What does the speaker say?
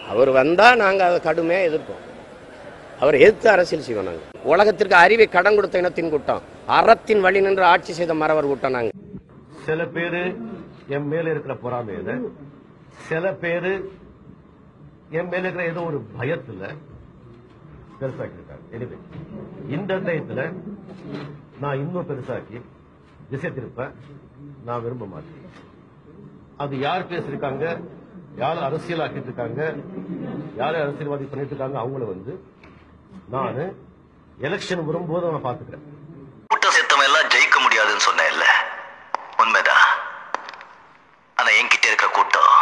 அவர் வந்தால் நாங்கள் அதை கடுமையாக எதிர்ப்போம் அவர் எதிர்த்து அரசியல் செய்வோம் நாங்கள் உலகத்திற்கு அறிவை கடன் கொடுத்த இனத்தின் கூட்டம் அறத்தின் வழி நின்று ஆட்சி செய்த மறவர் கூட்டம் நாங்கள் சில பேரு என் மேல இருக்கிற பொறாமையில சில பேரு என் மேல இருக்கிற ஏதோ ஒரு பயத்துல பெருசாக்கி இருக்காங்க எனவே இந்த டயத்துல நான் இன்னும் பெருசாக்கி திசை திருப்ப நான் விரும்ப மாட்டேன் அது யார் பேசிருக்காங்க யார் அரசியலாக்கிட்டு இருக்காங்க யார் அரசியல்வாதி பண்ணிட்டு இருக்காங்க அவங்கள வந்து நான் எலெக்ஷன் வரும்போது நான் பாத்துக்கிறேன் கூட்டம் சேர்த்தவன் எல்லாம் ஜெயிக்க முடியாதுன்னு சொன்னேன்ல உண்மைதான் ஆனா என்கிட்ட இருக்கிற கூட்டம்